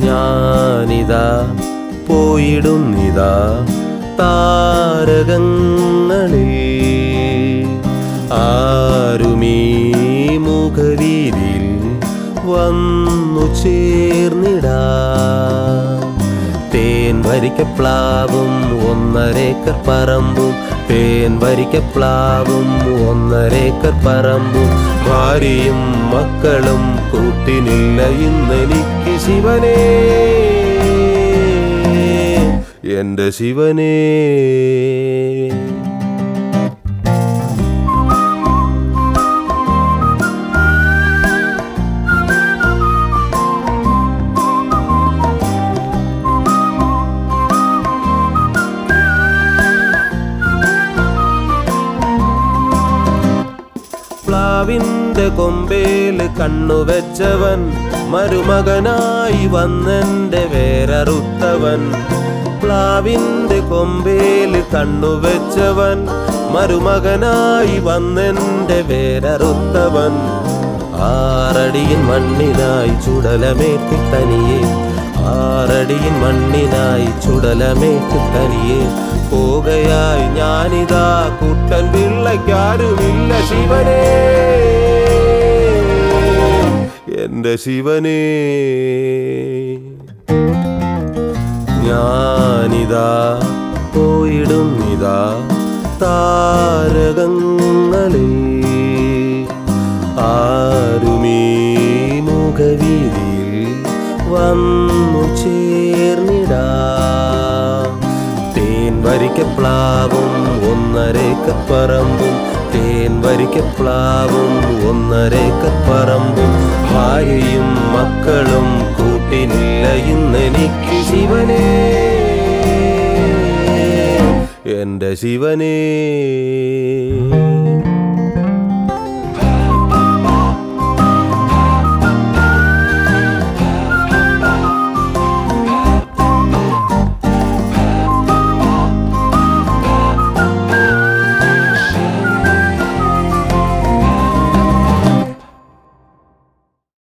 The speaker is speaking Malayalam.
ഞാനിതാ പോയിടുന്നിതാ താരകങ്ങളിൽ ആരുമീ മുഖവീതിയിൽ വന്നു ചേർന്നിടാ തേൻ വരിക്കപ്ലാവും ഒന്നരേക്കർ പറമ്പും തേൻ വരിക്കപ്ലാവും ഒന്നരേക്കർ പറമ്പും ഭാര്യയും മക്കളും കൂട്ടിനില്ല ഇന്നെനിക്ക് ശിവനേ എന്റെ ശിവനേ പ്ലാവിന്റെ കൊമ്പേല് കണ്ണുവെച്ചവൻ മരുമകനായി വന്നെന്റെ വേരറുത്തവൻ പ്ലാവിന്റെ കൊമ്പേല് കണ്ണുവെച്ചവൻ മരുമകനായി വന്നെന്റെ വേരറുത്തവൻ ആറടിയൻ മണ്ണിനായി ചുടലമേറ്റി തനിയെ ആറടിയൻ മണ്ണിനായി ചുടലമേറ്റി തനിയെ പോകയായി ഞാനിതാ കുട്ടൻ പിള്ളയ്ക്കാരുമില്ല ശിവനേ എന്റെ ശിവനേ ഞാനിതാ പോയിടുന്നിതാ താരകങ്ങളിൽ ആരുമീ മുഖവീതിയിൽ വന്നു ചേർന്നിടാ തേൻ വരിക്കപ്ലാവും ഒന്നരേക്കപ്പറമ്പും തേൻ വരിക്കപ്ലാവും ഒന്നരേക്കപ്പറമ്പും ഭാര്യയും മക്കളും കൂട്ടിനില്ല ഇന്നെനിക്ക് ശിവനേ എന്റെ ശിവനേ